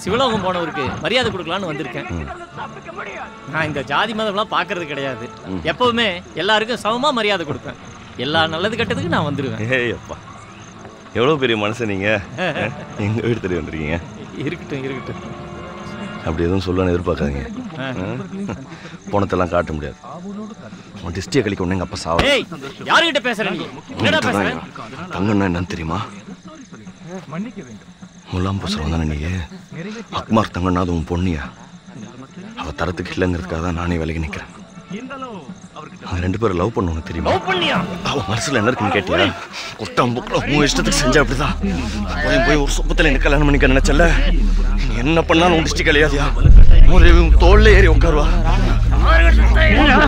சிவலோகம் போனவருக்கு மரியாதை கொடுக்கலான்னு வந்திருக்கேன் நான் இந்த ஜாதி மதம்லாம் பார்க்கறது கிடையாது எப்பவுமே எல்லாருக்கும் சமமா மரியாதை கொடுப்பேன் எல்லா நல்லது கெட்டதுக்கு நான் வந்துடுவேன் ஏய் அப்பா எவ்வளோ பெரிய மனுஷன் நீங்க எங்க வீடு தெரிய வந்திருக்கீங்க இருக்கட்டும் இருக்கட்டும் அப்படி எதுவும் சொல்லணும்னு எதிர்பார்க்காதீங்க ஆ. ஆ? பணத்தெல்லாம் காட்ட முடியாது உன் டிஸ்டியை கழிக்க உடனே எங்கள் அப்பா சாவ ஏய் யாருகிட்ட பேசுற நீ என்னடா பேசுற தங்கன்னா என்னன்னு தெரியுமா முலாம் பூசுறவன் தானே நீ அக்மார் தங்கன்னா அது உன் பொண்ணியா அவ தரத்துக்கு இல்லைங்கிறதுக்காக தான் நானே வேலைக்கு நிற்கிறேன் அவங்க ரெண்டு பேரும் லவ் பண்ணுவாங்க தெரியுமா பண்ணியா அவன் மனசுல என்ன இருக்குன்னு கேட்டியா குட்டம் புக்கம் உன் இஷ்டத்துக்கு செஞ்சா அப்படிதான் போய் போய் ஒரு சொப்பத்தில் என்ன கல்யாணம் பண்ணிக்க நினைச்சல நீ என்ன பண்ணாலும் உன் டிஸ்டி கலையாதியா ஒரு தோல்ல ஏறி உட்காருவா